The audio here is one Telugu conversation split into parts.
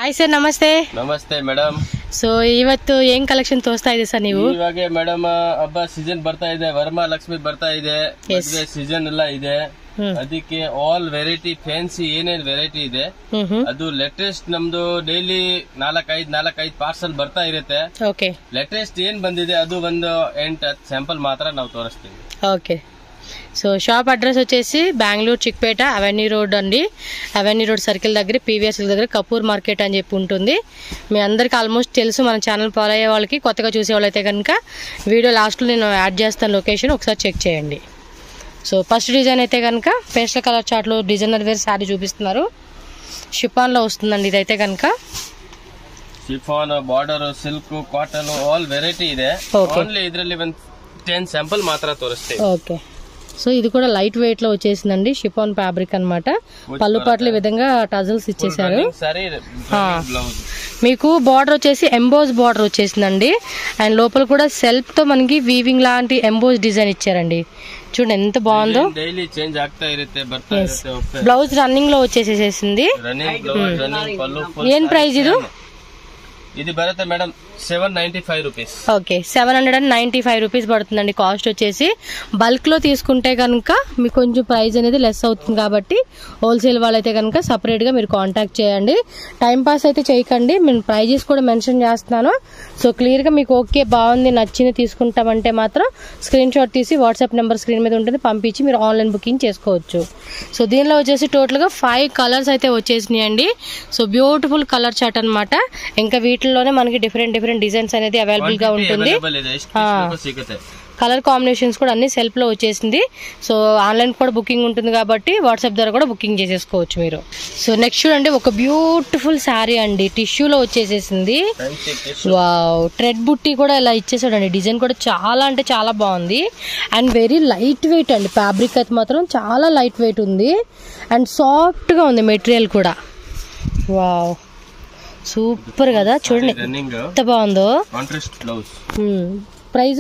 ಹಾಯ್ ಸರ್ ನಮಸ್ತೆ ನಮಸ್ತೆ ಮೇಡಮ್ ಸೊ ಇವತ್ತು ಏನ್ ಕಲೆಕ್ಷನ್ ತೋರಿಸ್ತಾ ಇದೆ ಸರ್ ನೀವು ಇವಾಗ ಮೇಡಮ್ ಹಬ್ಬ ಸೀಸನ್ ಬರ್ತಾ ಇದೆ ವರಮಹಾಲಕ್ಷ್ಮಿ ಬರ್ತಾ ಇದೆ ಮದ್ವೆ ಸೀಸನ್ ಎಲ್ಲ ಇದೆ ಹ್ಮ್. ಅದಕ್ಕೆ ಆಲ್ ವೆರೈಟಿ ಫ್ಯಾನ್ಸಿ ಏನೇನ್ ವೆರೈಟಿ ಇದೆ ಹ್ಮ್ ಹ್ಮ್ ಅದು ಲೇಟೆಸ್ಟ್ ನಮ್ದು ಡೈಲಿ ನಾಲ್ಕೈದ್ ನಾಲ್ಕೈದ್ ಪಾರ್ಸಲ್ ಬರ್ತಾ ಇರುತ್ತೆ ಓಕೆ ಲೇಟೆಸ್ಟ್ ಏನ್ ಬಂದಿದೆ ಅದು ಒಂದು ಎಂಟ್ ಹತ್ತು ಸ್ಯಾಂಪಲ್ ಮಾತ್ರ ನಾವು ತೋರಿಸ್ತೀವಿ ఓకే సో షాప్ అడ్రస్ వచ్చేసి బెంగళూరు చిక్పేట అవెన్యూ రోడ్ అండి అవెన్యూ రోడ్ సర్కిల్ దగ్గర పీవీఎస్ దగ్గర కపూర్ మార్కెట్ అని చెప్పి ఉంటుంది మీ అందరికీ ఆల్మోస్ట్ తెలుసు మన ఛానల్ ఫాలో అయ్యే వాళ్ళకి కొత్తగా చూసే వాళ్ళైతే కనుక వీడియో లాస్ట్లో నేను యాడ్ చేస్తాను లొకేషన్ ఒకసారి చెక్ చేయండి సో ఫస్ట్ డిజైన్ అయితే కనుక పేస్టల్ కలర్ చార్ట్లో డిజైనర్ వేర్ శారీ చూపిస్తున్నారు షిఫాన్లో వస్తుందండి ఇదైతే కనుక chiffon border silk cotton all variety ಇದೆ Okay. ಓನ್ಲಿ ಇದರಲ್ಲಿ ಒಂದು ಟೆನ್ ಸ್ಯಾಂಪಲ್ ಮಾತ್ರ ತೋರಿಸ್ತೀವಿ ఓకే సో ఇది కూడా లైట్ వెయిట్ లో వచ్చేసిందండి షిఫాన్ ఫ్యాబ్రిక్ అన్నమాట పళ్ళు పాటలు ఈ విధంగా టజల్స్ ఇచ్చేసారు సారీ బ్లౌజ్ మీకు బార్డర్ వచ్చేసి ఎంబోజ్ బార్డర్ వచ్చేసిందండి అండ్ లోపల కూడా సెల్ఫ్ తో మనకి వీవింగ్ లాంటి ఎంబోజ్ డిజైన్ ఇచ్చారండి చూడండి ఎంత బాగుందో ಡೈಲಿ ಚೇಂಜ್ ಆಗ್ತಾ ಇರುತ್ತೆ ಬರ್ತಾ ಇರುತ್ತೆ ಹೋಗ್ತಾ బ్లౌజ్ రన్నింగ్ లో వచ్చేసేసింది running blouse running pallu full ఏం ప్రైస్ ఇది ಇದು ಬರುತ್ತೆ madam seven ninety five rupees okay seven hundred and ninety five rupees పడుతుందండి కాస్ట్ వచ్చేసి బల్క్ లో తీసుకుంటే కనుక మీకు కొంచెం ప్రైస్ అనేది లెస్ అవుతుంది కాబట్టి హోల్సేల్ వాళ్ళైతే కనుక సపరేట్ గా మీరు కాంటాక్ట్ చేయండి టైం పాస్ అయితే చేయకండి నేను ప్రైజెస్ కూడా మెన్షన్ చేస్తున్నాను సో క్లియర్ గా మీకు ఓకే బాగుంది నచ్చింది తీసుకుంటామంటే మాత్రం స్క్రీన్ షాట్ తీసి వాట్సాప్ నెంబర్ స్క్రీన్ మీద ఉంటుంది పంపించి మీరు ఆన్లైన్ బుకింగ్ చేసుకోవచ్చు సో దీనిలో వచ్చేసి టోటల్ గా ఫైవ్ కలర్స్ అయితే వచ్చేసినాయి అండి సో బ్యూటిఫుల్ కలర్ చార్ట్ అన్నమాట ఇంకా వీటిల్లోనే మనకి డిఫరెంట్ డిఫరెంట్ డిజైన్స్ అనేది అవైలబుల్ గా ఉంటుంది ಅವೈಲೇಬಲ್ ಇದೆ ಎಷ್ಟು piece ಬೇಕೋ ಸಿಗುತ್ತೆ కలర్ కాంబినేషన్స్ కూడా అన్ని సెల్ఫ్ లో వచ్చేసింది సో ఆన్లైన్ కూడా బుకింగ్ ఉంటుంది కాబట్టి వాట్సాప్ ద్వారా కూడా బుకింగ్ చేసేసుకోవచ్చు మీరు సో నెక్స్ట్ చూడండి ఒక బ్యూటిఫుల్ శారీ అండి టిష్యూలో వచ్చేసేసింది Fancy tissue. వావ్ ట్రెడ్ బుట్టి కూడా ఇలా ఇచ్చేసాడండి డిజైన్ కూడా చాలా అంటే చాలా బాగుంది అండ్ వెరీ లైట్ వెయిట్ అండి ఫ్యాబ్రిక్ అయితే మాత్రం చాలా లైట్ వెయిట్ ఉంది అండ్ సాఫ్ట్ గా ఉంది మెటీరియల్ కూడా వావ్ సూపర్ కదా చూడండి ರನ್ನಿಂಗ್ ఎంత బాగుందో ಕಾಂಟ್ರಾಸ್ಟ್ ಬ್ಲೌಸ್ ప్రైస్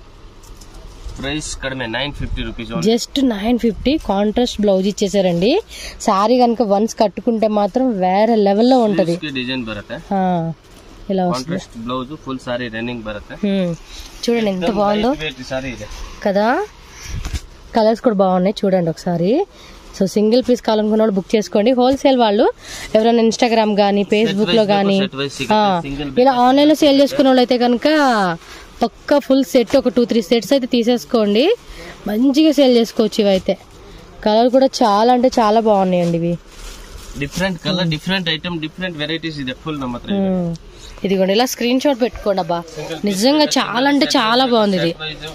ಪ್ರೈಸ್ ಕಡಿಮೆ nine fifty rupees just nine fifty contrast blouse ఇచ్చేసారండి శారీ కనుక వన్స్ కట్టుకుంటే మాత్రం వేరే లెవెల్లో ఉంటది ಡಿಸೈನ್ ಬರುತ್ತೆ ఆ, ఇలా వస్తుంది contrast blouse full sari running ಬರುತ್ತೆ హ్మ్. చూడండి ఎంత బాగుందో ಸಾರಿ ಇದೆ కదా కలర్స్ కూడా బాగున్నాయి చూడండి ఒకసారి సో సింగిల్ పీస్ కావాలనుకున్న వాళ్ళు బుక్ చేసుకోండి హోల్సేల్ వాళ్ళు ఎవరైనా ఇన్స్టాగ్రామ్ కానీ ఫేస్బుక్ లో కానీ set wise ಸಿಗುತ್ತೆ. Single ఇలా ఆన్లైన్ లో సేల్ చేసుకున్న వాళ్ళు అయితే కనుక పక్క ఫుల్ సెట్ ఒక టూ త్రీ సెట్స్ అయితే తీసేసుకోండి మంచిగా సేల్ చేసుకోవచ్చు ఇవైతే కలర్ కూడా చాలా అంటే చాలా బాగున్నాయండి ఇవి different colour different item different varieties ಇದೆ ಫುಲ್ ನಮ್ಮ ಹತ್ರ ఉమ్. ఇదిగోండి ఇలా స్క్రీన్ షాట్ పెట్టుకోండి అబ్బా నిజంగా చాలా అంటే చాలా బాగుంది ఇది ಪ್ರೈಸ್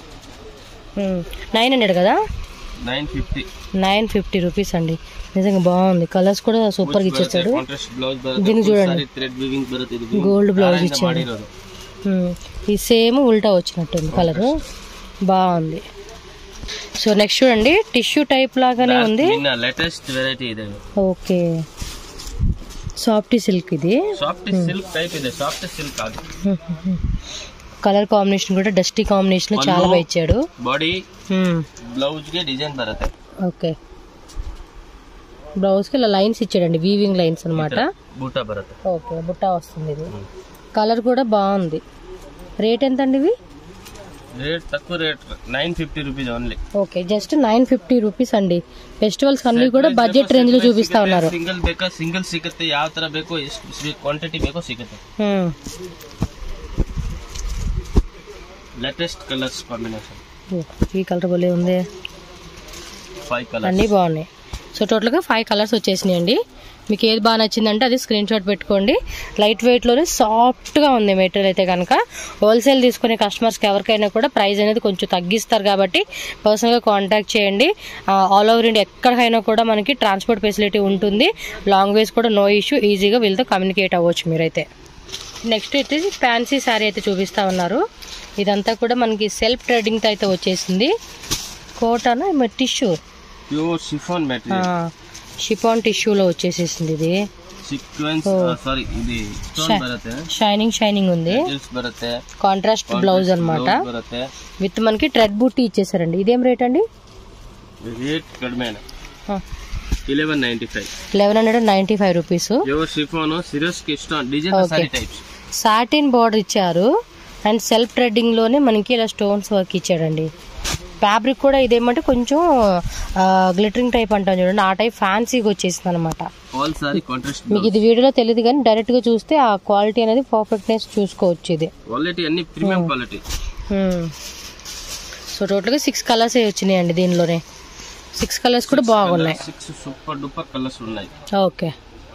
నైన్ హండ్రెడ్ కదా nine fifty nine fifty rupees అండి నిజంగా బాగుంది కలర్స్ కూడా సూపర్ గా ఇచ్చేసాడు ಕಾಂಟ್ರಾಸ್ಟ್ ಬ್ಲೌಸ್ దీన్ని ಬರುತ್ತೆ చూడండి. ಥ್ರೆಡ್ ವಿವಿಂಗ್ ಬರುತ್ತೆ ಇದು గోల్డ్ బ్లౌజ్ ದಾರದಿಂದ ఇచ్చాడు ಮಾಡಿರೋದು ఉమ్. ఈ సేమ్ ఉల్టా వచ్చినట్టుంది కలర్ బాగుంది సో నెక్స్ట్ చూడండి టిష్యూ టైప్ లాగానే ఉంది ಇನ್ನ ಲೇಟೆಸ್ಟ್ ವೆರೈಟಿ ಇದೆ ఓకే సాఫ్ట్ సిల్క్ ఇది ಸಾಫ್ಟ್ ಸಿಲ್ಕ್ ಟೈಪ್ ಇದೆ ಸಾಫ್ಟ್ ಸಿಲ್ಕ್ ಆಗಿ కలర్ కాంబినేషన్ కూడా డస్టీ కాంబినేషన్ చాలా బాగా ఇచ్చాడు ಬಾಡಿ ఉమ్. ಬ್ಲೌಸ್ ಗೆ ಡಿಸೈನ್ ಬರುತ್ತೆ ఓకే బ్లౌజ్ కి ఇలా లైన్స్ ఇచ్చాడండి వీవింగ్ లైన్స్ అన్నమాట ಬೂಟ ಬರುತ್ತೆ ఓకే బుట్టా వస్తుంది ఇది కలర్ కూడా బాగుంది రేట్ ఎంత అండి ఇవి ರೇಟ್ ತక్కుವ rate nine fifty rupees only okay just nine fifty rupees అండి ఫెస్టివల్స్ అన్ని కూడా బడ్జెట్ రేంజ్ లో చూపిస్తా ఉన్నారు ಸಿಂಗಲ್ ಬೇಕಾ ಸಿಂಗಲ್ ಸಿಗುತ್ತೆ ಯಾವ ತರ ಬೇಕೋ ಎಷ್ಟು ಕ್ವಾಂಟಿಟಿ ಬೇಕೋ ಸಿಗುತ್ತೆ ఉమ్. ಲೇಟೆಸ್ಟ್ ಕಲರ್ಸ್ ಕಾಂಬಿನೇಷನ್ ఓ, ఈ కలర్ భలే ఉంది ಫೈವ್ ಕಲರ್ అన్నీ బాగున్నాయి సో టోటల్గా ఫైవ్ కలర్స్ వచ్చేసినాయి అండి మీకు ఏది బాగా నచ్చిందంటే అది స్క్రీన్ షాట్ పెట్టుకోండి లైట్ వెయిట్లోనే సాఫ్ట్గా ఉంది మెటీరియల్ అయితే కనుక హోల్సేల్ తీసుకునే కస్టమర్స్కి ఎవరికైనా కూడా ప్రైస్ అనేది కొంచెం తగ్గిస్తారు కాబట్టి పర్సనల్గా కాంటాక్ట్ చేయండి ఆల్ ఓవర్ ఇండియా ఎక్కడికైనా కూడా మనకి ట్రాన్స్పోర్ట్ ఫెసిలిటీ ఉంటుంది లాంగ్వేజ్ కూడా నో ఇష్యూ ఈజీగా వీళ్ళతో కమ్యూనికేట్ అవ్వచ్చు మీరైతే నెక్స్ట్ అయితే ఫ్యాన్సీ శారీ అయితే చూపిస్తా ఉన్నారు ఇదంతా కూడా మనకి సెల్ఫ్ ట్రేడింగ్తో అయితే వచ్చేసింది కోటానా tissue pure chiffon material chiffon టిష్యూలో వచ్చేసేసింది ఇది ಸೀಕ್ವೆನ್ಸ್ ಸಾರಿ ಇದು ಸ್ಟೋನ್ Sha- ಬರುತ್ತೆ షైనింగ్ షైనింగ్ ఉంది ಜಿಲ್ಸ್ ಬರುತ್ತೆ కాంట్రాస్ట్ బ్లౌజ్ అన్నమాట blouse ಬರುತ್ತೆ విత్ మనకి ట్రెడ్ బుట్టి ఇచ్చేసారండి ఇదేం రేట్ అండి ರೇಟ್ ಕಡಿಮೆ eleven ninety five eleven hundred ninety five rupees pure chiffon సిరోస్ కిస్టాన్ design Okay. Sari types satin border ఇచ్చారు అండ్ సెల్ఫ్ థ్రెడ్డింగ్లోనే మనకి ఇలా స్టోన్స్ వర్క్ ఇచ్చాడండి ఫ్యాబ్రిక్ కూడా ఇదేమంటే కొంచెం గ్లిటరింగ్ టైప్ అంటాం చూడండి ఆ టైప్ ఫ్యాన్సీగా వచ్చేసింది అనమాట ఆల్ సారీ కాంట్రాస్ట్ మీకు ఇది వీడియోలో తెలియదు కానీ డైరెక్ట్గా చూస్తే ఆ క్వాలిటీ అనేది పర్ఫెక్ట్నెస్ చూసుకోవచ్చు ఇది క్వాలిటీ అన్ని ప్రీమియం క్వాలిటీ సో టోటల్గా సిక్స్ కలర్స్ వచ్చినాయండి దీనిలోనే సిక్స్ కలర్స్ కూడా బాగున్నాయి సిక్స్ సూపర్ డూపర్ కలర్స్ ఉన్నాయి ఓకే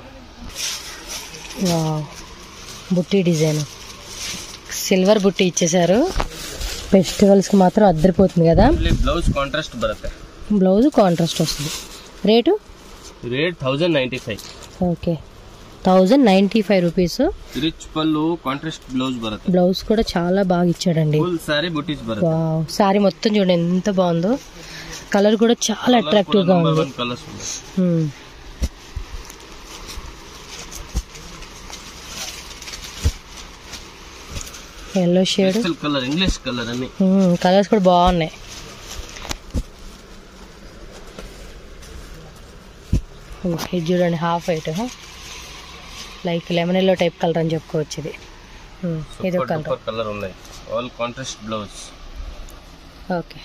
వావ్. బుట్టి డిజైన్ సిల్వర్ బుట్టి ఇచ్చేసారు ఫెస్టివల్స్కి మాత్రం అద్దరిపోతుంది కదా బ్లౌజ్ కాంట్రాస్ట్ బರುತ್ತೆ బ్లౌజ్ కాంట్రాస్ట్ వస్తుంది rate rate thousand ninety five okay thousand ninety five rupees rich pallu contrast blouse బರುತ್ತೆ బ్లౌజ్ కూడా చాలా బాగా ఇచ్చాడండి ఫుల్ సారీ బుటీస్ బರುತ್ತೆ వావ్ సారీ మొత్తం చూడండి ఎంత బాగుందో కలర్ కూడా చాలా అట్రాక్టివ్ గా ఉంది కలర్స్ ఉన్నాయి yellow shade pastel colour English colour అన్ని కలర్స్ కూడా బాగున్నాయి ఓ, ఇది చూడండి half white like lemon yellow type colour అని చెప్పుకోవచ్చు ఇది ఉమ్, ఇది ఒక సూపర్ కలర్ డూపర్ కలర్ ఉన్నాయి all contrast blouse okay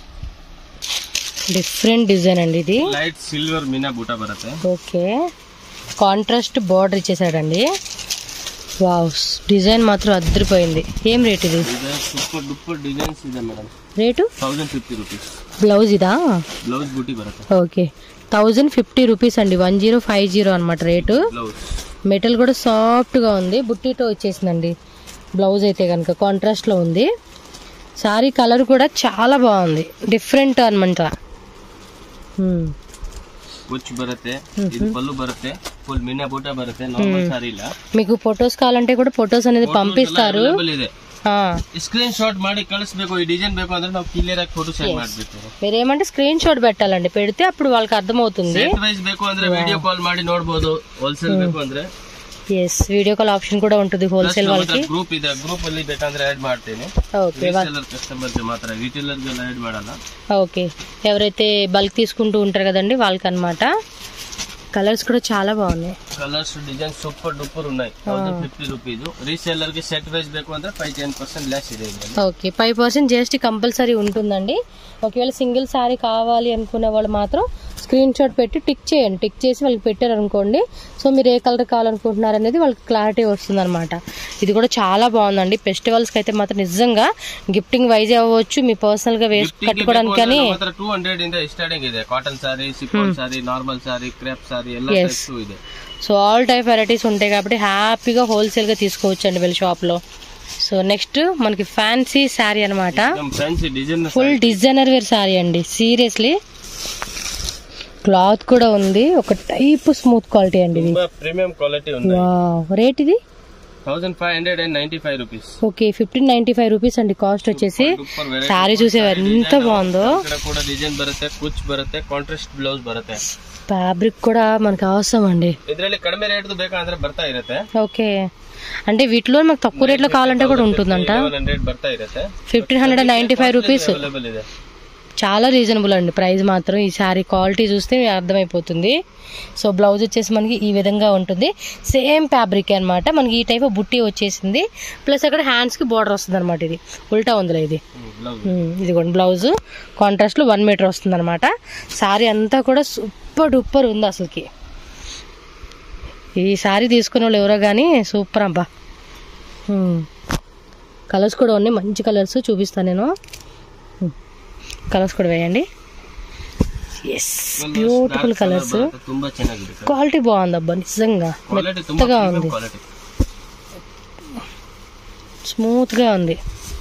different design అండి ఇది లైట్ సిల్వర్ మీనా బూటా బರುತ್ತೆ ఓకే కాంట్రాస్ట్ బార్డర్ ఇచ్చేసాడండి వావ్ డిజైన్ మాత్రం అద్దరిపోయింది ఏం రేట్ ఇది డిజైన్ సూపర్ డూపర్ డిజైన్స్ ಇದೆ madam rate thousand fifty rupees blouse ఇదా బ్లౌజ్ బూటీ బರುತ್ತೆ ఓకే థౌజండ్ ఫిఫ్టీ రూపీస్ అండి వన్ జీరో ఫైవ్ జీరో అనమాట రేటు బ్లౌజ్ మెటల్ కూడా సాఫ్ట్గా ఉంది బుట్టీతో వచ్చేసిందండి బ్లౌజ్ అయితే కనుక కాంట్రాస్ట్లో ఉంది సారీ కలర్ కూడా చాలా బాగుంది డిఫరెంట్ అనమాట హ్మ్. ಕುಚ್ ಬರುತ್ತೆ ಇದು ಪಲ್ಲು ಬರುತ್ತೆ ಫುಲ್ ಮೀನಾ ಬೂಟ ಬರುತ್ತೆ ನಾರ್ಮಲ್ ಸಾರಿ ಇಲ್ಲ మీకు ఫొటోస్ కావాలంటే కూడా ఫొటోస్ అనేది పంపిస్తారు Available ಇದೆ ఆ, ಸ್ಕ್ರೀನ್ ಶಾಟ್ ಮಾಡಿ ಕಳಿಸ್ಬೇಕು ಈ ಡಿಸೈನ್ ಬೇಕು ಅಂದ್ರೆ ನಾವು ಕ್ಲಿಯರ್ ಆಗಿ ಫೋಟೋ ಸೆಂಡ್ ಮಾಡ್ಬೇಕು మీరేమంటే స్క్రీన్ షాట్ పెట్టాలండి పెడితే అప్పుడు వాళ్ళకి అర్థమవుతుంది ಸೆಟ್ ವೈಸ್ ಬೇಕು ಅಂದ್ರೆ ವಿಡಿಯೋ ಕಾಲ್ ಮಾಡಿ ನೋಡ್ಬೋದು ಹೋಲ್ಸೇಲ್ ಬೇಕು ಅಂದ್ರೆ ఎస్ వీడియో కాల్ ఆప్షన్ కూడా ఉంటుంది హోల్సేల్ వాళ్ళకి ಗ್ರೂಪ್ ಇದೆ ಗ್ರೂಪ್ ಅಲ್ಲಿ ಬೇಕಂದ್ರೆ ಆಡ್ ಮಾಡ್ತೀನಿ ఓకే ರೀಸೇಲರ್ ಕಸ್ಟಮರ್ಸ್ ಮಾತ್ರ ರಿಟೇಲರ್ ಗೆಲ್ಲ ಆಡ್ ಮಾಡಲ್ಲ ఓకే ఎవరైతే బల్క్ తీసుకుంటూ ఉంటారు కదండి వాళ్ళకి అనమాట కలర్స్ కూడా చాలా బాగున్నాయి కలర్స్ డిజైన్ సూపర్ డూపర్ ఉన్నాయి థౌసండ్ ఫిఫ్టీ రూపీస్ రీసేలర్ కి సెట్ వైజ్ ಬೇಕು ಅಂದ್ರೆ ఫైవ్ టెన్ పర్సెంట్ లెస్ ಇದೆ ಇದ್ರಲ್ಲಿ. Okay five percent GST compulsory ఉంటుందండి ఒకవేళ సింగిల్ శారీ కావాలి అనుకునే వాళ్ళు మాత్రం స్క్రీన్ షాట్ పెట్టి టిక్ చేయండి టిక్ చేసి వాళ్ళకి పెట్టారు అనుకోండి సో మీరు ఏ కలర్ కావాలనుకుంటున్నారు అనేది వాళ్ళకి క్లారిటీ వస్తుంది అనమాట ఇది కూడా చాలా బాగుందండి ఫెస్టివల్స్కి అయితే మాత్రం నిజంగా గిఫ్టింగ్ వైజ్ అవ్వచ్చు మీ పర్సనల్గా వేసి Gifting ಗೆ కట్టుకోవడానికి ಬೇಕು ಅಂದ್ರೆ కానీ ನಮ್ಮ ಹತ್ರ ಟೂ ಹಂಡ್ರೆಡ್ ಇಂದ ಸ್ಟಾರ್ಟಿಂಗ್ ಇದೆ cotton sari chiffon sari normal sari crepe sari ಎಲ್ಲ Yes. ಟೈಪ್ಸ್ ಇದೆ సో ఆల్ టైప్ వెరైటీస్ ఉంటాయి కాబట్టి హ్యాపీగా హోల్సేల్గా తీసుకోవచ్చు అండి వీళ్ళ షాప్లో సో నెక్స్ట్ మనకి ఫ్యాన్సీ శారీ అనమాట ನಮ್ಮ fancy design full designer wear sari అండి సీరియస్లీ క్లాత్ కూడా ఉంది ఒక టైప్ స్మూత్ క్వాలిటీ అండి ఇది ತುಂಬಾ ಪ್ರೀಮಿಯಂ ಕ್ವಾಲಿಟಿ ఉంది వావ్ రేట్ ఇది thousand five hundred and ninety five rupees okay fifteen ninety five rupees అండి కాస్ట్ వచ్చేసి శారీ చూసే ఎంత బాగుందో ఇక్కడ కూడా డిజైన్ బರುತ್ತೆ కుచ్ బರುತ್ತೆ ಕಾಂಟ್ರಾಸ್ಟ್ ಬ್ಲೌಸ್ ಬರುತ್ತೆ ఫ్యాబ్రిక్ కూడా మనకు అవసరం అండి ಇದರಲ್ಲಿ ಕಡಿಮೆ ರೇಟ್ ಬೇಕಂದ್ರೆ ಬರ್ತಾ ಇರುತ್ತೆ ఓకే అంటే వీటిలో మనకు తక్కువ రేట్లో కావాలంటే కూడా ఉంటుందంట ಹಂಡ್ರೆಡ್ ಬರ್ತಾ ಇರುತ್ತೆ fifteen hundred ninety five rupees available ಇದೆ చాలా రీజనబుల్ అండి ప్రైస్ మాత్రం ఈ శారీ క్వాలిటీ చూస్తే మీకు అర్థమైపోతుంది సో బ్లౌజ్ వచ్చేసి మనకి ఈ విధంగా ఉంటుంది సేమ్ ఫ్యాబ్రిక్ అన్నమాట మనకి ఈ టైప్ బుట్టి వచ్చేసింది ప్లస్ అక్కడ హ్యాండ్స్కి బార్డర్ వస్తుంది అనమాట ఇది ఉల్టా ఉందిలే ఇది ಬ್ಲೌಸ್ ఉమ్, ఇదిగోండి బ్లౌజ్ కాంట్రాస్ట్లో వన్ మీటర్ వస్తుంది అనమాట శారీ అంతా కూడా సూపర్ డూపర్ ఉంది అసలుకి ఈ శారీ తీసుకునే వాళ్ళు ఎవరో కానీ సూపర్ అబ్బా కలర్స్ కూడా ఉన్నాయి మంచి కలర్స్ చూపిస్తాను నేను కలర్స్ కూడా వేయండి ఎస్ బ్యూటిఫుల్ కలర్స్ ತುಂಬಾ ಚೆನ್ನಾಗಿದೆ క్వాలిటీ బాగుంది అబ్బా నిజంగా ಕ್ವಾಲಿಟಿ ತುಂಬಾ మెత్తగా ఉంది ಕ್ವಾಲಿಟಿ స్మూత్గా ఉంది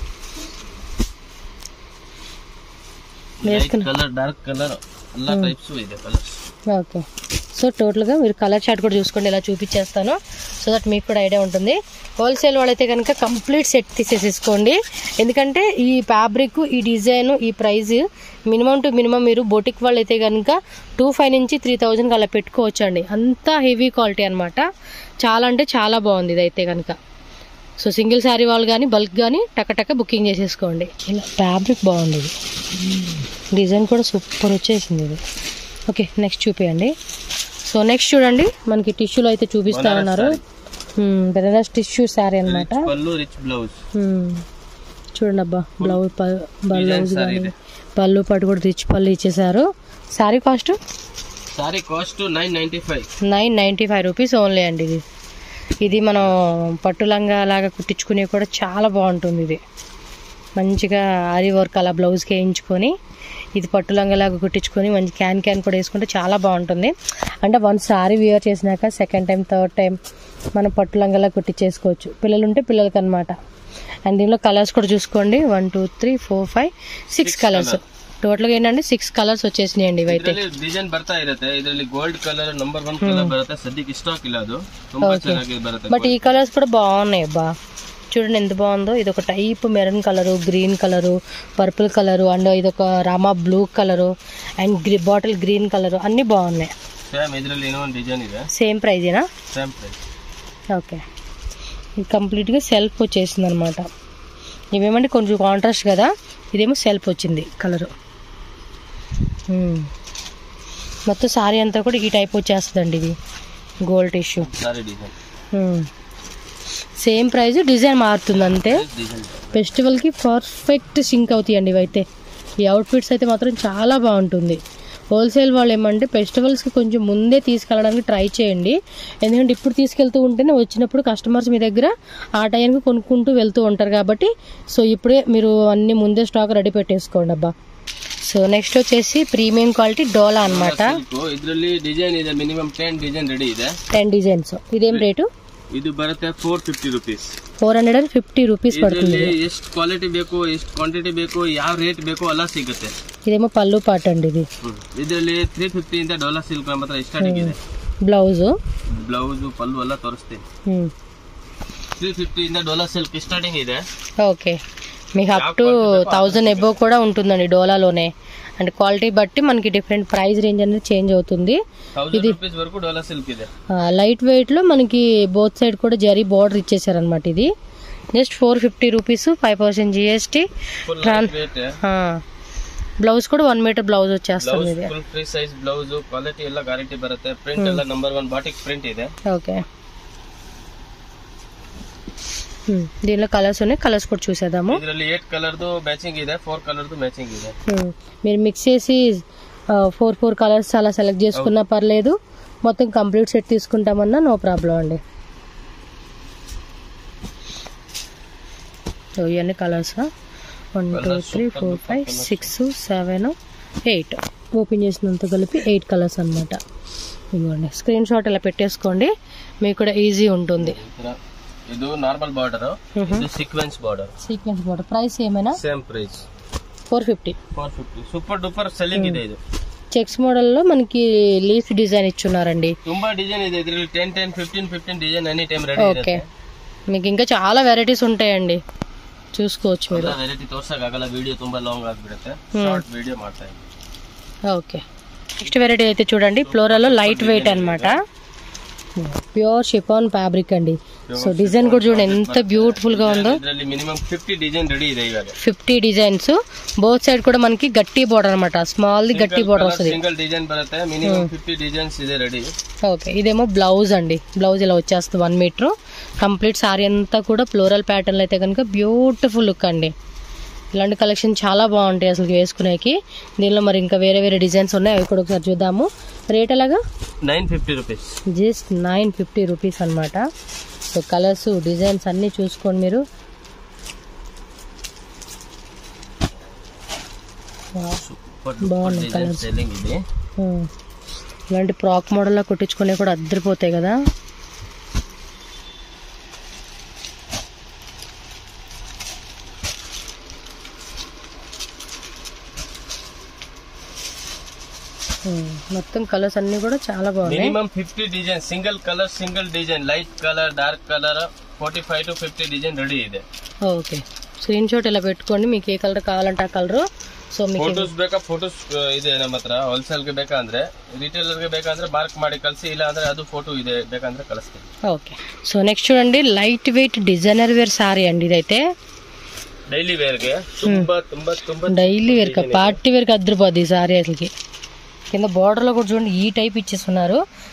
వేసుకున్నా ಕಲರ್ ಡಾರ್ಕ್ ಕಲರ್ ಎಲ್ಲ ಟೈಪ್ಸ್ ಇದೆ ಕಲರ್ಸ್ ఓకే సో టోటల్గా మీరు కలర్ చార్ట్ కూడా చూసుకోండి ఇలా చూపించేస్తాను సో దట్ మీకు కూడా ఐడియా ఉంటుంది హోల్సేల్ వాళ్ళైతే కనుక కంప్లీట్ సెట్ తీసేసుకోండి ఎందుకంటే ఈ ఫ్యాబ్రిక్ ఈ డిజైన్ ఈ ప్రైస్ మినిమం టు మినిమం మీరు బొటిక్ వాళ్ళు అయితే కనుక టూ ఫైవ్ నుంచి త్రీ థౌజండ్కి అలా పెట్టుకోవచ్చు అండి అంత హెవీ క్వాలిటీ అనమాట చాలా అంటే చాలా బాగుంది ఇది అయితే కనుక సో సింగిల్ శారీ వాళ్ళు కానీ బల్క్ కానీ టక బుకింగ్ చేసేసుకోండి ఇలా ఫ్యాబ్రిక్ బాగుంది ఇది డిజైన్ కూడా సూపర్ వచ్చేసింది ఇది ఓకే నెక్స్ట్ చూపించండి సో నెక్స్ట్ చూడండి మనకి టిష్యూలో అయితే చూపిస్తా బనారస్ ఉన్నారు బెనారస్ టిష్యూ శారీ అనమాట రిచ్ పళ్ళు రిచ్ బ్లౌజ్ చూడండి అబ్బా బ్లౌజ్ బ్లౌజ్ సారీ కానీ ಇದೆ పళ్ళు పట్టు కూడా రిచ్ పళ్ళు ఇచ్చేసారు sari cost sorry cost nine ninety five nine ninety five rupees only అండి ఇది ఇది మనం పట్టు లంగా లాగా కుట్టించుకునే కూడా చాలా బాగుంటుంది ఇది మంచిగా ఆరి వర్క్ అలా బ్లౌజ్కి వేయించుకొని ఇది పట్టు లంగా లాగా కుట్టించుకొని మంచి క్యాన్ క్యాన్ కూడా వేసుకుంటే చాలా బాగుంటుంది అంటే వన్ సారీ వియర్ చేసినాక సెకండ్ టైం థర్డ్ టైం మనం పట్టు లంగాలా కుట్టించేసుకోవచ్చు పిల్లలు ఉంటే పిల్లలకి అనమాట అండ్ దీనిలో కలర్స్ కూడా చూసుకోండి one two three four five six colours టోటల్గా ఏంటంటే సిక్స్ కలర్స్ వచ్చేసినాయండి ఇవైతే ಇದರಲ್ಲಿ ಡಿಸೈನ್ ಬರ್ತಾ ಇರುತ್ತೆ ಇದರಲ್ಲಿ gold colour number one colour ಬರುತ್ತೆ ಸದ್ಯಕ್ಕೆ ಸ್ಟಾಕ್ ಇಲ್ಲ ಅದು ತುಂಬಾ ಚೆನ್ನಾಗಿ ಬರುತ್ತೆ బట్ ఈ కలర్స్ కూడా బాగున్నాయి అబ్బా చూడండి ఎంత బాగుందో ఇది ఒక type maroon colour green colour purple colour and ఇది ఒక రామా బ్లూ కలరు అండ్ గ్రీ బాటిల్ గ్రీన్ కలరు అన్నీ బాగున్నాయి ಸೇಮ್ ಇದರಲ್ಲಿ ಏನೋ ಒಂದು ಡಿಸೈನ್ ಇದೆ సేమ్ ప్రైజేనా ಸೇಮ್ ಪ್ರೈಸ್ ఓకే ఇది కంప్లీట్గా సెల్ఫ్ వచ్చేసింది అనమాట ఇవేమంటే కొంచెం కాంట్రాస్ట్ కదా ఇదేమో సెల్ఫ్ వచ్చింది కలరు మొత్తం సారీ అంతా కూడా ఈ టైప్ వచ్చేస్తుందండి ఇది gold tissue sari design same price design మారుతుంది అంతే ಡಿಸೈನ್ ఫెస్టివల్కి పర్ఫెక్ట్ సింక్ అవుతాయండి ఇవైతే ఈ అవుట్ఫిట్స్ అయితే మాత్రం చాలా బాగుంటుంది హోల్సేల్ వాళ్ళు ఏమంటే ఫెస్టివల్స్కి కొంచెం ముందే తీసుకెళ్ళడానికి ట్రై చేయండి ఎందుకంటే ఇప్పుడు తీసుకెళ్తూ ఉంటేనే వచ్చినప్పుడు కస్టమర్స్ మీ దగ్గర ఆ టైంకి కొనుక్కుంటూ వెళ్తూ ఉంటారు కాబట్టి సో ఇప్పుడే మీరు అన్ని ముందే స్టాక్ రెడీ పెట్టేసుకోండి అబ్బా సో నెక్స్ట్ వచ్చేసి ప్రీమియం క్వాలిటీ డోలా అన్నమాట ಇದರಲ್ಲಿ ಡಿಸೈನ್ ಇದೆ ಮಿನಿಮಮ್ ಟೆನ್ ಡಿಸೈನ್ ರೆಡಿ ಇದೆ టెన్ డిజైన్స్ ఇదేం రేటు ಇದು ಬರುತ್ತೆ four fifty rupees four hundred and fifty rupees పడుతుంది ಇದರಲ್ಲಿ ಎಷ್ಟು ಕ್ವಾಲಿಟಿ ಬೇಕು ಎಷ್ಟು ಕ್ವಾಂಟಿಟಿ ಬೇಕು ಯಾವ ರೇಟ್ ಬೇಕು ಎಲ್ಲ ಸಿಗುತ್ತೆ ఇదేమో పళ్ళు పాట అండి ఇది ಇದರಲ್ಲಿ ತ್ರೀ ಫಿಫ್ಟಿ ಇಂದ ಡಾಲರ್ ಸಿಲ್ಕ್ ನಮ್ಮ ಹತ್ರ ಸ್ಟಾರ್ಟಿಂಗ್ ಇದೆ బ్లౌజు ಬ್ಲೌಸ್ ಪಲ್ಲು ಎಲ್ಲ ತೋರಿಸ್ತೀನಿ ತ್ರೀ ಫಿಫ್ಟಿ ಇಂದ ಡಾಲರ್ ಸಿಲ್ಕ್ ಸ್ಟಾರ್ಟಿಂಗ್ ಇದೆ ఓకే మీకు అప్ టు థౌజండ్ ఎబో కూడా ఉంటుందండి డోలాలోనే అంటే క్వాలిటీ బట్టి మనకి డిఫరెంట్ ప్రైస్ రేంజ్ అనేది చేంజ్ అవుతుంది ಥೌಸಂಡ್ ರುಪೀಸ್ ವರೆಗೂ ಡಾಲರ್ ಸಿಲ್ಕ್ ಇದೆ లైట్ వెయిట్లో మనకి బోత్ సైడ్ కూడా జరీ బార్డర్ ఇచ్చేసారనమాట ఇది just four fifty rupees five percent GST full Tran- wait blouse కూడా వన్ మీటర్ బ్లౌజ్ వచ్చేస్తుంది ಬ್ಲೌಸ್ ఇది full free size blouse quality ಎಲ್ಲ ಗ್ಯಾರಂಟಿ ಬರುತ್ತೆ ಪ್ರಿಂಟ್ ಎಲ್ಲ ನಂಬರ್ ಒನ್ ಬಾಟಿಕ್ ಪ್ರಿಂಟ್ ಇದೆ ఓకే Hmm. దీనిలో కలర్స్ ఉన్నాయి కలర్స్ కూడా చూసేద్దాము ಇದರಲ್ಲಿ ಏಟ್ ಕಲರ್ದು ಮ್ಯಾಚಿಂಗ್ ಇದೆ ಫೋರ್ ಕಲರ್ದು ಮ್ಯಾಚಿಂಗ್ ಇದೆ మ్మ్. మీరు మిక్స్ చేసి ఫోర్ ఫోర్ కలర్స్ అలా సెలెక్ట్ చేసుకున్నా పర్లేదు మొత్తం కంప్లీట్ సెట్ తీసుకుంటామన్నా నో ప్రాబ్లం అండి సో ఇవన్నీ colours one two three four five six seven eight open చేసినంత కలిపి ఎయిట్ కలర్స్ అనమాట ఇదిగోండి స్క్రీన్ షాట్ ఇలా పెట్టేసుకోండి మీకు కూడా ఈజీ ఉంటుంది ಈ ತರ ಇದು ನಾರ್ಮಲ್ ಬಾರ್ಡರ್ ಇದು sequence border sequence border price ఏమైనా same price four fifty four fifty super duper selling ಇದೆ ಇದು చెక్స్ మోడల్లో మనకి లీఫ్ డిజైన్ ఇచ్చున్నారండి ತುಂಬಾ ಡಿಸೈನ್ ಇದೆ ಇದರಲ್ಲಿ ten ten fifteen fifteen design any time ready okay ಇರುತ್ತೆ మీకు ఇంకా చాలా వెరైటీస్ ఉంటాయండి చూసుకోవచ్చు మీరు ವೆರೈಟಿ ತೋರ್ಸಕ್ಕಾಗಲ್ಲ ವಿಡಿಯೋ ತುಂಬಾ ಲಾಂಗ್ ಆಗ್ಬಿಡುತ್ತೆ ಶಾರ್ಟ್ ವಿಡಿಯೋ ಮಾಡ್ತಾ ಇದ್ದೀನಿ ఓకే నెక్స్ట్ వెరైటీ అయితే చూడండి ఫ్లోరాలో లైట్ వెయిట్ అన్నమాట ప్యూర్ షిఫాన్ ఫ్యాబ్రిక్ అండి సో డిజైన్ కూడా చూడండి ఎంత బ్యూటిఫుల్ గా ఉందో ಇದರಲ್ಲಿ ಮಿನಿಮಮ್ ಫಿಫ್ಟಿ ಡಿಸೈನ್ ರೆಡಿ ಇದೆ ಇವಾಗ ఫిఫ్టీ డిజైన్స్ బోత్ సైడ్ కూడా మనకి గట్టి బోర్డర్ అనమాట స్మాల్ ది గట్టి బోర్డర్ వస్తుంది ಸಿಂಗಲ್ ಡಿಸೈನ್ ಬರುತ್ತೆ ಮಿನಿಮಮ್ ಫಿಫ್ಟಿ ಡಿಸೈನ್ಸ್ ಇದೆ ರೆಡಿ ఓకే ఇదేమో బ్లౌజ్ అండి బ్లౌజ్ ఇలా వచ్చేస్తుంది వన్ మీటర్ కంప్లీట్ సారీ అంతా కూడా ఫ్లోరల్ ప్యాటర్న్ అయితే కనుక బ్యూటిఫుల్ లుక్ అండి ఇలాంటి కలెక్షన్ చాలా బాగుంటాయి అసలు వేసుకునేకి దీనిలో మరి ఇంకా వేరే వేరే డిజైన్స్ ఉన్నాయి అవి కూడా ఒకసారి చూద్దాము రేట్ ఎలాగా nine fifty rupees just nine fifty rupees అనమాట సో కలర్స్ డిజైన్స్ అన్నీ చూసుకోండి మీరు బాగున్నాయి colours. ಸೆಲ್ಲಿಂಗ್ ಇದೆ ఉమ్. ఇలాంటి ఫ్రాక్ మోడల్లో కుట్టించుకునే కూడా అద్దరిపోతాయి కదా ఉమ్. మొత్తం కలర్స్ అన్ని కూడా చాలా బాగున్నాయి minimum fifty design single colour single design light colour dark colour forty five to fifty design ready ಇದೆ ఓకే స్క్రీన్ షాట్ ఇలా పెట్టుకోండి మీకు ఏ కలర్ కావాలంటే ఆ కలరు సో మీకు ಫೋಟೋಸ್ ಬೇಕಾ ಫೋಟೋಸ್ ಇದೆ ನಮ್ಮ ಹತ್ರ ಹೋಲ್ಸೇಲ್ ಗೆ ಬೇಕಂದ್ರೆ ರಿಟೇಲರ್ ಗೆ ಬೇಕಂದ್ರೆ ಮಾರ್ಕ್ ಮಾಡಿ ಕಳಿಸಿ ಇಲ್ಲ ಅಂದ್ರೆ ಅದು ಫೋಟೋ ಇದೆ ಬೇಕಂದ್ರೆ ಕಳಿಸ್ತೀವಿ ఓకే సో నెక్స్ట్ చూడండి light weight designer wear sari అండి ఇదైతే ಡೈಲಿ ವೇರ್ ಗೆ ತುಂಬಾ ತುಂಬಾ ತುಂಬಾ డైలీ వేర్ పార్టీ వేర్కి అద్దరిపోద్ది ఈ సారీ అసలుకి కింద border లో కూడా చూడండి ఈ టైప్ ఇచ్చేస్తున్నారు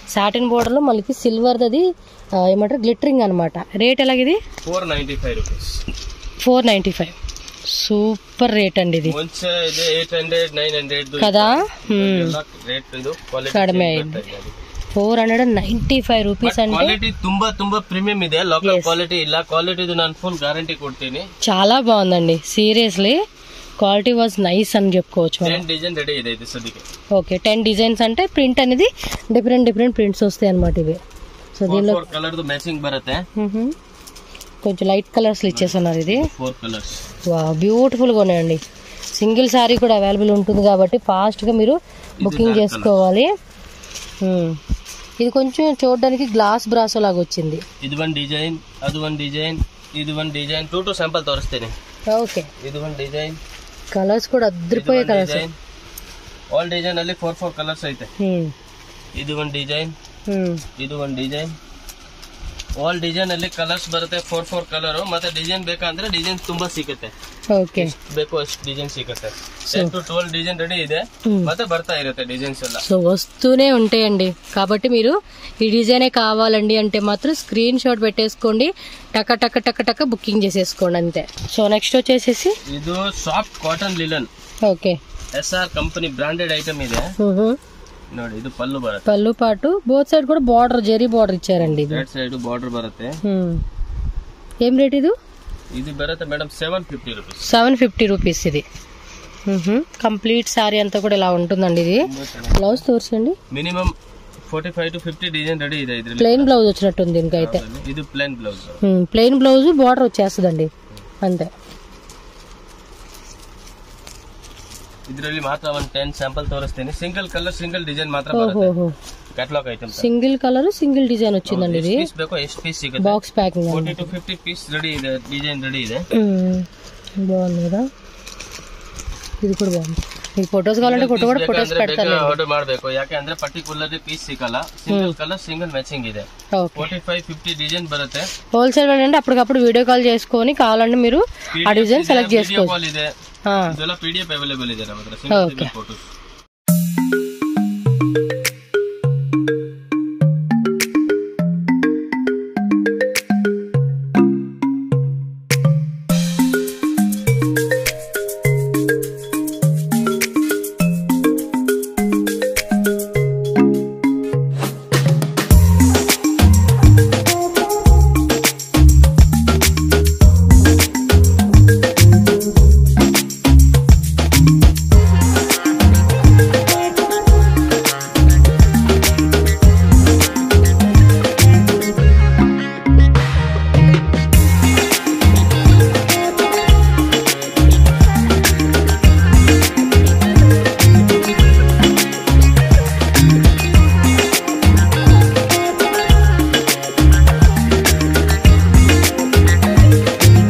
సాటిన్ బోర్డర్లో మనకి సిల్వర్ది అది ఆ, ఏమంటారు గ్లిటరింగ్ అనమాట రేట్ ఎలాగిది four ninety five rupees four ninety five super rate అండి ఇది ಮುಂಚೆ ಇದೆ ಏಟ್ ಹಂಡ್ರೆಡ್ ನೈನ್ ಹಂಡ್ರೆಡ್ కదా ರೇಟ್ ಇದು ಕಡಿಮೆ ಆಗಿದೆ. Four hundred and ninety five rupees అంటే ಕ್ವಾಲಿಟಿ ತುಂಬಾ ತುಂಬಾ ಪ್ರೀಮಿಯಂ ಇದೆ ಲೋಕಲ್ ಕ್ವಾಲಿಟಿ ಇಲ್ಲ ಕ್ವಾಲಿಟಿ ನಾನು ಫುಲ್ ಗ್ಯಾರಂಟಿ ಕೊಡ್ತೀನಿ చాలా బాగుందండి సీరియస్లీ క్వాలిటీ వాజ్ నైస్ అని చెప్పుకోవచ్చు మనం ಟೆನ್ ಡಿಸೈನ್ ರೆಡಿ ಇದೆ ಇದು ಸದ್ಯಕ್ಕೆ ఓకే టెన్ డిజైన్స్ అంటే ప్రింట్ అనేది డిఫరెంట్ డిఫరెంట్ ప్రింట్స్ వస్తాయి అనమాట ఇవి సో దీనిలో ಫೋರ್ ಕಲರ್ದು ಮ್ಯಾಚಿಂಗ್ ಬರುತ್ತೆ మ్హూ. కొంచెం లైట్ కలర్స్లో ఇచ్చేస్తున్నారు ఇది ಫೋರ್ ಕಲರ್ಸ್ వా బ్యూటిఫుల్గా ఉన్నాయండి సింగిల్ శారీ కూడా అవైలబుల్ ఉంటుంది కాబట్టి ఫాస్ట్గా మీరు బుకింగ్ చేసుకోవాలి మ్మ్. ఇది కొంచెం చూడడానికి గ్లాస్ బ్రాసో లాగా వచ్చింది ಇದು ಒಂದ್ ಡಿಸೈನ್ ಅದು ಒಂದ್ ಡಿಸೈನ್ ಇದು ಒಂದ್ ಡಿಸೈನ್ ಟೂ ಟು ಸ್ಯಾಂಪಲ್ ತೋರಿಸ್ತೇನೆ ఓకే ಇದು ಒಂದ್ ಡಿಸೈನ್ కలర్స్ కూడా అద్దరిపోయే కలర్స్ ಡಿಸೈನ್ ಆಲ್ ಡಿಸೈನ್ ಅಲ್ಲಿ ಫೋರ್ ಫೋರ್ ಕಲರ್ಸ್ ಐತೆ ಇದು ಒಂದ್ ಡಿಸೈನ್ ಇದು ಒಂದ್ ಡಿಸೈನ್ ಆಲ್ ಡಿಸೈನ್ ಅಲ್ಲಿ ಕಲರ್ಸ್ ಬರುತ್ತೆ ಫೋರ್ ಫೋರ್ ಕಲರ್ ಮತ್ತೆ ಡಿಸೈನ್ ಬೇಕಂದ್ರೆ ಡಿಸೈನ್ ತುಂಬಾ ಸಿಗುತ್ತೆ ఓకే ಬೇಕು ಅಷ್ಟು ಡಿಸೈನ್ ಸಿಗುತ್ತೆ ten to twelve design ready ಇದೆ ಮತ್ತೆ ಬರ್ತಾ ಇರುತ್ತೆ ಡಿಸೈನ್ಸ್ ಎಲ್ಲ సో వస్తూనే ఉంటాయండి కాబట్టి మీరు ఈ డిజైనే కావాలండి అంటే మాత్రం స్క్రీన్ షాట్ పెట్టేసుకోండి టక టక టక టక బుకింగ్ చేసేసుకోండి అంతే సో నెక్స్ట్ వచ్చేసేసి ಇದು soft cotton linen okay S R company branded item ಇದೆ మ్హూ. ನೋಡಿ ಇದು ಪಲ್ಲು ಬರುತ್ತೆ పళ్ళు పాటు బోత్ సైడ్ కూడా బార్డర్ జెరీ బార్డర్ ఇచ్చారండి ఇది ರೆಡ್ ಸೈಡ್ ಬಾರ್ಡರ್ ಬರುತ್ತೆ మ్మ్. ఏం రేట్ ఇది ಇದು ಬರುತ್ತೆ madam seven fifty rupees seven fifty rupees ఇది కంప్లీట్ శారీ అంతా కూడా ఇలా ఉంటుందండి ఇది బ్లౌజ్ తోర్చండి minimum forty five to fifty design ready ಇದೆ ಇದ್ರಲ್ಲಿ ప్లెయిన్ బ్లౌజ్ వచ్చినట్టుంది దీనికైతే ಇದು plain blouse plain blouse border వచ్చేస్తుందండి అంతే ಇದರಲ್ಲಿ ಮಾತ್ರ ಒಂದು ಟೆನ್ ಸ್ಯಾಂಪಲ್ ತೋರಿಸ್ತೀನಿ ಸಿಂಗಲ್ ಕಲರ್ ಸಿಂಗಲ್ ಡಿಸೈನ್ ಮಾತ್ರ ಬರುತ್ತೆ ఓహో catalogue item single colour single design వచ్చిందండి ఇది ಪೀಸ್ ಬೇಕೋ ಎಷ್ಟು ಪೀಸ್ ಸಿಗುತ್ತೆ box packing forty to fifty piece ready ಇದೆ ಡಿಸೈನ್ ರೆಡಿ ಇದೆ బాగుంది కదా ఇది కూడా బాగుంది మీకు ఫొటోస్ కావాలంటే ఫోటో కూడా ఫొటోస్ పెడతాను ಆರ್ಡರ್ ಮಾಡಬೇಕು ಯಾಕೆ ಅಂದ್ರೆ ಪರ್ಟಿಕ್ಯುಲರ್ ಪೀಸ್ ಸಿಗಲ್ಲ ಸಿಂಗಲ್ ಕಲರ್ ಸಿಂಗಲ್ ಮ್ಯಾಚಿಂಗ್ ಇದೆ okay forty five fifty design బರುತ್ತೆ హోల్సేల్ అంటే అప్పటికప్పుడు వీడియో కాల్ చేసుకొని కావాలంటే మీరు ఆ డిజైన్ సెలెక్ట్ ವಿಡಿಯೋ చేసుకోవచ్చు ಕಾಲ್ ಇದೆ ఆ, ಇದೆಲ್ಲ ಪಿ ಡಿ ಎಫ್ ಅವೈಲೇಬಲ್ ಇದೆ ನಮ್ಮ ಹತ್ರ Okay. ಫೋಟೋಸ್